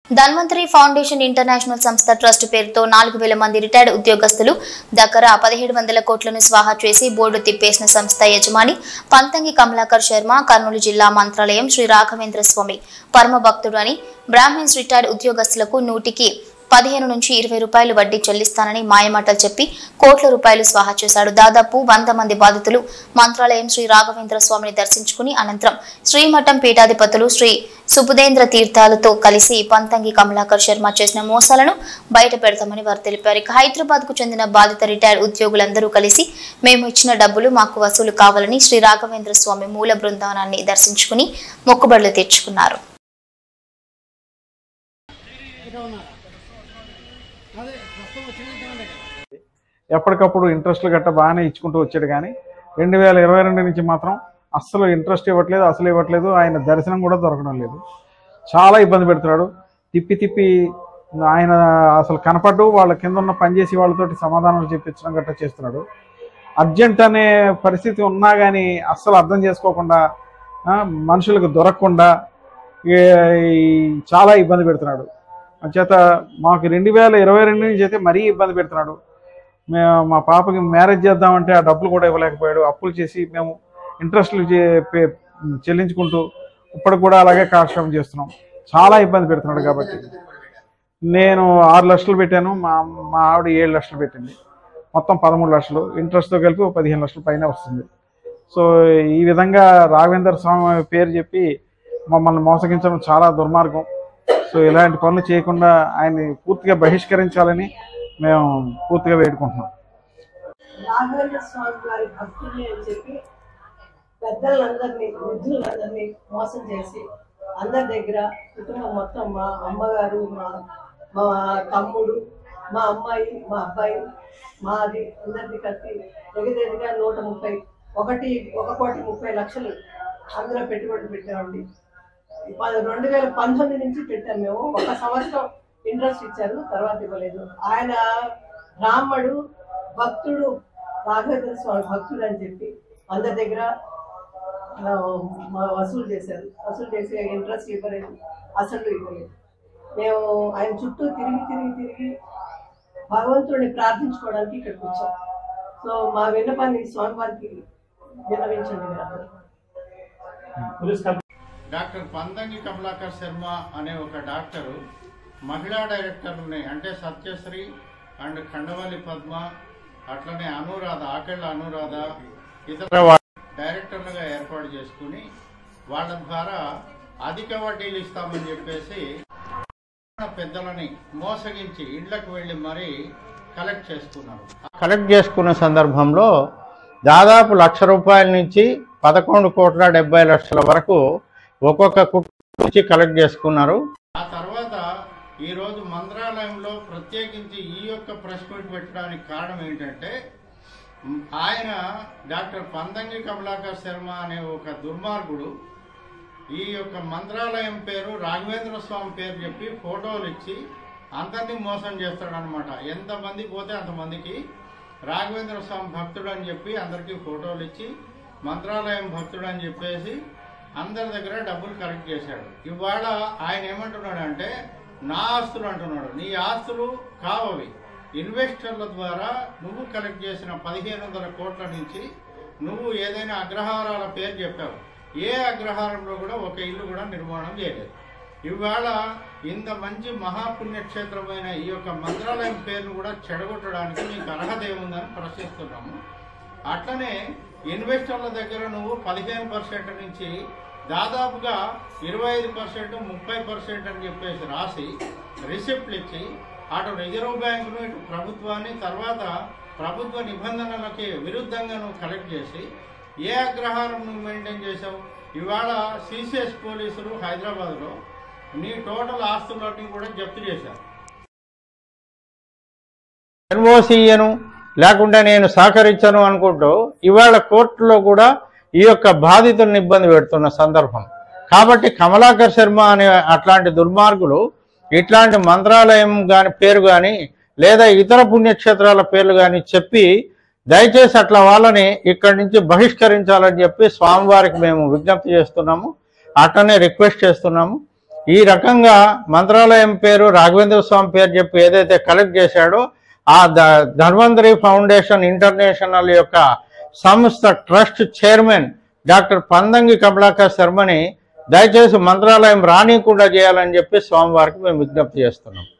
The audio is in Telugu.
ధన్వంతరి ఫౌండేషన్ ఇంటర్నేషనల్ సంస్థ ట్రస్ట్ పేరుతో నాలుగు వేల మంది రిటైర్డ్ ఉద్యోగస్తులు దగ్గర పదిహేడు వందల కోట్లను స్వాహా చేసి బోర్డు తిప్పేసిన సంస్థ యజమాని పంతంగి కమలాకర్ శర్మ కర్నూలు జిల్లా మంత్రాలయం శ్రీ రాఘవేంద్ర స్వామి పరమ భక్తుడు అని బ్రాహ్మిన్స్ రిటైర్డ్ ఉద్యోగస్తులకు నూటికి పదిహేను నుంచి ఇరవై రూపాయలు వడ్డీ చెల్లిస్తానని మాయమాటలు చెప్పి కోట్ల రూపాయలు స్వాహా చేశాడు దాదాపు వంద మంది బాధితులు మంత్రాలయం శ్రీ రాఘవేంద్ర స్వామిని దర్శించుకుని అనంతరం శ్రీమఠం పీఠాధిపతులు శ్రీ సుబుధేంద్ర తీర్థాలతో కలిసి పంతంగి కమలాకర్ శర్మ చేసిన మోసాలను బయట పెడతామని వారు తెలిపారు ఇక హైదరాబాద్ కు చెందిన బాధిత రిటైర్డ్ ఉద్యోగులందరూ కలిసి మేము ఇచ్చిన డబ్బులు మాకు వసూలు కావాలని శ్రీ రాఘవేంద్ర స్వామి మూల బృందావనాన్ని దర్శించుకుని మొక్కుబడులు తీర్చుకున్నారు ఎప్పటికప్పుడు ఇంట్రెస్ట్లు గట్ట బాగానే ఇచ్చుకుంటూ వచ్చాడు కానీ రెండు వేల ఇరవై రెండు నుంచి మాత్రం అస్సలు ఇంట్రెస్ట్ ఇవ్వట్లేదు అసలు ఇవ్వట్లేదు ఆయన దర్శనం కూడా దొరకడం లేదు చాలా ఇబ్బంది పెడుతున్నాడు తిప్పి తిప్పి ఆయన అసలు కనపడ్డు వాళ్ళ కింద ఉన్న పనిచేసి వాళ్ళతోటి సమాధానాలు చెప్పించడం గట్రా చేస్తున్నాడు అర్జెంట్ అనే పరిస్థితి ఉన్నా కానీ అస్సలు అర్థం చేసుకోకుండా ఆ, మనుషులకు దొరకకుండా ఈ- ఈ చాలా ఇబ్బంది పెడుతున్నాడు అంచేత మాకు రెండు వేల ఇరవై రెండు నుంచి అయితే మరీ ఇబ్బంది పెడుతున్నాడు మేము మా పాపకి మ్యారేజ్ చేద్దామంటే ఆ డబ్బులు కూడా ఇవ్వలేకపోయాడు అప్పులు చేసి మేము ఇంట్రెస్ట్లు చే- పే- చెల్లించుకుంటూ ఇప్పటికి కూడా అలాగే కాలక్షేపం చేస్తున్నాం చాలా ఇబ్బంది పెడుతున్నాడు కాబట్టి నేను ఆరు లక్షలు పెట్టాను మా మా ఆవిడ ఏడు లక్షలు పెట్టింది మొత్తం పదమూడు లక్షలు ఇంట్రెస్ట్తో కలిపి ఒక పదిహేను లక్షల పైన వస్తుంది సో ఈ విధంగా రాఘవేంద్ర స్వామి పేరు చెప్పి మమ్మల్ని మోసగించడం చాలా దుర్మార్గం సో ఇలాంటి పనులు చేయకుండా ఆయన్ని పూర్తిగా బహిష్కరించాలని మేము పూర్తిగా వేడుకుంటున్నాం రాఘవేంద్ర స్వామి వారి భక్తుల్ని అని చెప్పి పెద్దలందరినీ వృద్ధులందరినీ మోసం చేసి అందరి దగ్గర కుటుంబం మొత్తం మా అమ్మగారు మా మా తమ్ముడు మా అమ్మాయి మా అబ్బాయి మాది అందరిది కలిసి దగ్గర నూట ముప్పై ఒకటి ఒక కోటి ముప్పై లక్షలు అందులో పెట్టుబడి పెట్టామండి ప- రెండు వేల పంతొమ్మిది నుంచి పెట్టాం మేము ఒక సంవత్సరం ఇంట్రెస్ట్ ఇచ్చారు తర్వాత ఇవ్వలేదు ఆయన బ్రాహ్మడు భక్తుడు రాఘవేంద్ర స్వామి భక్తుడు అని చెప్పి అందరి దగ్గర ఆ, మ- వసూలు చేశారు వసూలు చేసి ఇంట్రెస్ట్ ఇవ్వలేదు అసలు ఇవ్వలేదు మేము ఆయన చుట్టూ తిరిగి తిరిగి తిరిగి భగవంతుడిని ప్రార్థించుకోవడానికి ఇక్కడికి వచ్చాం సో మా విన్నపాన్ని స్వామివారికి విన్నవించండి మీరు డాక్టర్ పందంగి కమలాకర్ శర్మ అనే ఒక డాక్టరు మహిళా డైరెక్టర్ని అంటే సత్యశ్రీ అండ్ ఖండవల్లి పద్మ అట్లనే అనురాధ ఆకెళ్ళ అనురాధ ఇతర వా- డైరెక్టర్లుగా ఏర్పాటు చేసుకుని వాళ్ళ ద్వారా అధిక వడ్డీలు ఇస్తామని చెప్పేసి పెద్దలని మోసగించి ఇళ్లకు వెళ్ళి మరీ కలెక్ట్ చేసుకున్నారు కలెక్ట్ చేసుకున్న సందర్భంలో దాదాపు లక్ష రూపాయల నుంచి పదకొండు కోట్ల డెబ్బై లక్షల వరకు ఒక్కొక్క కుటుంబం నుంచి కలెక్ట్ చేసుకున్నారు ఆ తర్వాత ఈ రోజు మంత్రాలయంలో ప్రత్యేకించి ఈ యొక్క ప్రెస్ మీట్ పెట్టడానికి కారణం ఏంటంటే మ్, ఆయన డాక్టర్ పందంగి కమలాకర్ శర్మ అనే ఒక దుర్మార్గుడు ఈ యొక్క మంత్రాలయం పేరు రాఘవేంద్ర స్వామి పేరు చెప్పి ఫోటోలు ఇచ్చి అందరినీ మోసం చేస్తాడనమాట ఎంతమంది పోతే అంతమందికి రాఘవేంద్ర స్వామి భక్తుడు అని చెప్పి అందరికీ ఫోటోలు ఇచ్చి మంత్రాలయం భక్తుడు అని చెప్పేసి అందరి దగ్గర డబ్బులు కలెక్ట్ చేశాడు ఇవాళ ఆయన ఏమంటున్నాడు అంటే నా ఆస్తులు అంటున్నాడు నీ ఆస్తులు కావవి ఇన్వెస్టర్ల ద్వారా నువ్వు కలెక్ట్ చేసిన పదిహేను వందల కోట్ల నుంచి నువ్వు ఏదైనా అగ్రహారాల పేరు చెప్పావు ఏ అగ్రహారంలో కూడా ఒక ఇల్లు కూడా నిర్మాణం చేయలేదు ఇవాళ ఇంత మంచి మహాపుణ్యక్షేత్రమైన ఈ యొక్క మంత్రాలయం పేరును కూడా చెడగొట్టడానికి నీకు అర్హత ఏముందని ప్రశ్నిస్తున్నాము అట్లనే ఇన్వెస్టర్ల దగ్గర నువ్వు పదిహేను పర్సెంట్ నుంచి దాదాపుగా ఇరవై ఐదు పర్సెంట్ ముప్పై పర్సెంట్ అని చెప్పేసి రాసి రిసిప్ట్లు ఇచ్చి అటు రిజర్వ్ బ్యాంకును ఇటు ప్రభుత్వాన్ని తర్వాత ప్రభుత్వ నిబంధనలకి విరుద్ధంగా నువ్వు కలెక్ట్ చేసి ఏ అగ్రహారం నువ్వు మెయింటైన్ చేసావు ఇవాళ సిసిఎస్ పోలీసులు హైదరాబాద్లో నీ టోటల్ ఆస్తులన్నీ కూడా జప్తు చేశారు ఎన్ఓసీయను లేకుంటే నేను సహకరించను అనుకుంటూ ఇవాళ కోర్టులో కూడా ఈ యొక్క బాధితులను ఇబ్బంది పెడుతున్న సందర్భం కాబట్టి కమలాకర్ శర్మ అనే అట్లాంటి దుర్మార్గులు ఇట్లాంటి మంత్రాలయం గాని పేరు కానీ లేదా ఇతర పుణ్యక్షేత్రాల పేర్లు కానీ చెప్పి దయచేసి అట్లా వాళ్ళని ఇక్కడి నుంచి బహిష్కరించాలని చెప్పి స్వామివారికి మేము విజ్ఞప్తి చేస్తున్నాము అట్లనే రిక్వెస్ట్ చేస్తున్నాము ఈ రకంగా మంత్రాలయం పేరు రాఘవేంద్ర స్వామి పేరు చెప్పి ఏదైతే కలెక్ట్ చేశాడో ఆ ద ధన్వంతరి ఫౌండేషన్ ఇంటర్నేషనల్ యొక్క సంస్థ trust chairman doctor Pandangi Kamalakar శర్మని దయచేసి మంత్రాలయం రానియకుండా చేయాలని చెప్పి స్వామివారికి మేము విజ్ఞప్తి చేస్తున్నాం